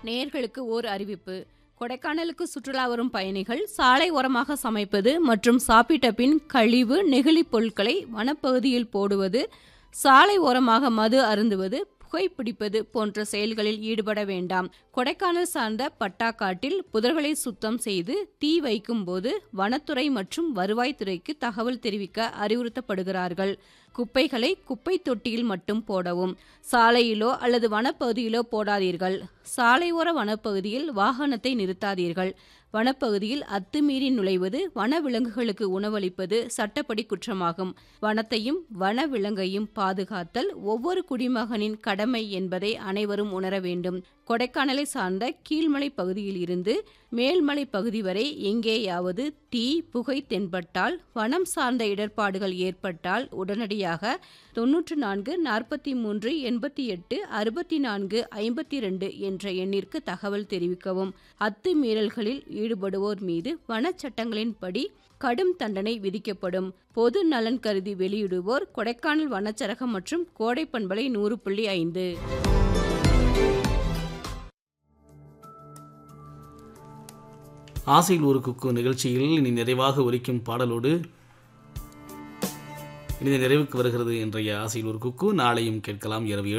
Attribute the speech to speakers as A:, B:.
A: நேயர்களுக்கு ஓர் அறிவிப்பு கொடைக்கானலுக்கு சுற்றுலா வரும் பயணிகள் சாலை ஓரமாக சமைப்பது மற்றும் சாப்பிட்ட பின் கழிவு நெகிழிப் பொருட்களை வனப்பகுதியில் போடுவது சாலை ஓரமாக மது அருந்துவது புகைப்பிடிப்பது போன்ற செயல்களில் ஈடுபட வேண்டாம் கொடைக்கானல் சார்ந்த பட்டாக்காட்டில் புதர்களை சுத்தம் செய்து தீ வைக்கும்போது வனத்துறை மற்றும் வருவாய்த்துறைக்கு தகவல் தெரிவிக்க அறிவுறுத்தப்படுகிறார்கள் குப்பைகளை குப்பை தொட்டியில் மட்டும் போடவும் சாலையிலோ அல்லது வனப்பகுதியிலோ போடாதீர்கள் சாலையோர வனப்பகுதியில் வாகனத்தை நிறுத்தாதீர்கள் வனப்பகுதியில் அத்துமீறி நுழைவது வனவிலங்குகளுக்கு உணவளிப்பது சட்டப்படி குற்றமாகும் வனத்தையும் வனவிலங்கையும் பாதுகாத்தல் ஒவ்வொரு குடிமகனின் கடமை என்பதை அனைவரும் உணர வேண்டும் கொடைக்கானலை சார்ந்த கீழ்மலை பகுதியில் இருந்து மேல்மலை பகுதி வரை எங்கேயாவது தீ புகை தென்பட்டால் வனம் சார்ந்த இடர்பாடுகள் ஏற்பட்டால் உடனடியாக தொன்னூற்று நான்கு நாற்பத்தி மூன்று எண்பத்தி எட்டு அறுபத்தி நான்கு ஐம்பத்தி ரெண்டு என்ற எண்ணிற்கு தகவல் தெரிவிக்கவும் அத்துமீறல்களில் ஈடுபடுவோர் மீது வனச்சட்டங்களின்படி கடும் தண்டனை விதிக்கப்படும் பொது நலன் கருதி வெளியிடுவோர் கொடைக்கானல் வனச்சரகம் மற்றும் கோடை பண்பலை நூறு புள்ளி ஐந்து
B: ஆசையில் ஒரு குக்கு நிகழ்ச்சியில் இனி நிறைவாக ஒலிக்கும் பாடலோடு இனி நிறைவுக்கு வருகிறது இன்றைய ஆசையில் ஒரு குக்கு நாளையும் கேட்கலாம் இரவு